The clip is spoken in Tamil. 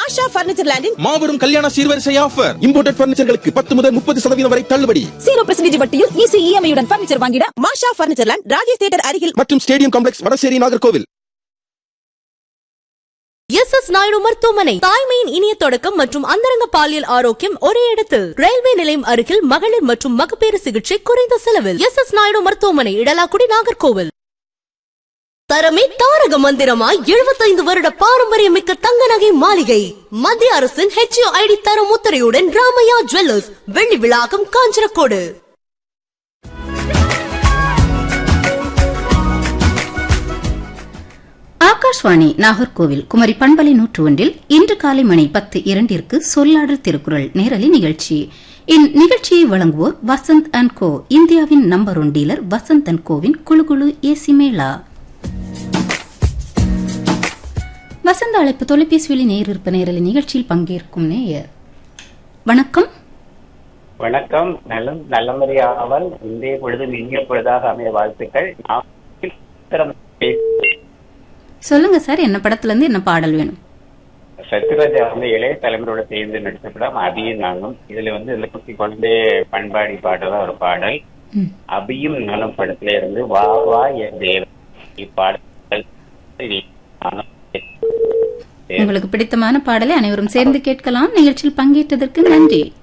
மாஷா பர்னிச்சர் லேண்டின் மாபெரும் கல்யாண சீர்வரிசை ஆஃபர் இம்போர்ட்டட் பர்னிச்சர்களுக்கு பத்து முதல் முப்பது சதவீதம் வரை தள்ளுபடி ஜீரோ பெர்சன்டேஜ் வட்டியில் ஈஸி இஎம்ஐயுடன் பர்னிச்சர் வாங்கிட Masha furniture land Rajesh theatre அருகில் மற்றும் stadium complex Vadasery Nagercoil S S Naidu மருத்துவமனை தாய்மையின் இனிய தொடக்கம் மற்றும் அந்தரங்க பாலியல் ஆரோக்கியம் ஒரே இடத்தில் ரயில்வே நிலையம் அருகில் மகளிர் மற்றும் மகப்பேறு சிகிச்சை குறைந்த செலவில் எஸ் எஸ் நாயுடு மருத்துவமனை இடலாக்குடி நாகர்கோவில் தரமே தாரக மந்திரமாய் எழுபத்தைந்து வருட பாரம்பரியமிக்க தங்க நகை மாளிகை மத்திய அரசின் ஹெச்ஓ ஐடி தரம் முத்திரையுடன் ராமையா ஜுவல்லர்ஸ் வெள்ளி விழாக்கம் காஞ்சனக்கோடு ஆகாஷ்வாணி நாகர்கோவில் குமரி பண்பலை நூற்று ஒன்றில் இன்று காலை மணி பத்து இரண்டிற்கு சொல்லாடல் திருக்குறள் நேரலை நிகழ்ச்சி இந்நிகழ்ச்சியை வழங்குவோர் வசந்த் அண்ட் கோ இந்தியாவின் number one dealer Vasanth and கோவின் குழு குழு ஏசி மேளா வசந்த அழைப்பு தொலைபேசியில் நேர் இருப்ப நேரலை நிகழ்ச்சியில் பங்கேற்கும் நேயர் வணக்கம் வணக்கம் நலம் நல்லமறி ஆவல் இன்றைய பொழுது இனிய பொழுதாக அமைய வாழ்த்துக்கள் நான் சித்திரம் பேசுகிறேன். சொல்லுங்க சார் என்ன படத்துல இருந்து என்ன பாடல் வேணும் சத்யராஜா வந்து இளைய தலைமுறையோட சேர்ந்து நடித்த படம் அபியும் நானும் இதுல வந்து இதுல குட்டி குழந்தை பண்பாடி பாடுறதா ஒரு பாடல் ம். அபியும் நானும் படத்துல இருந்து வா வா என் தேவன் இப்பாடல் நானும் உங்களுக்கு பிடித்தமான பாடலை அனைவரும் சேர்ந்து கேட்கலாம் நிகழ்ச்சியில் பங்கேற்றதற்கு நன்றி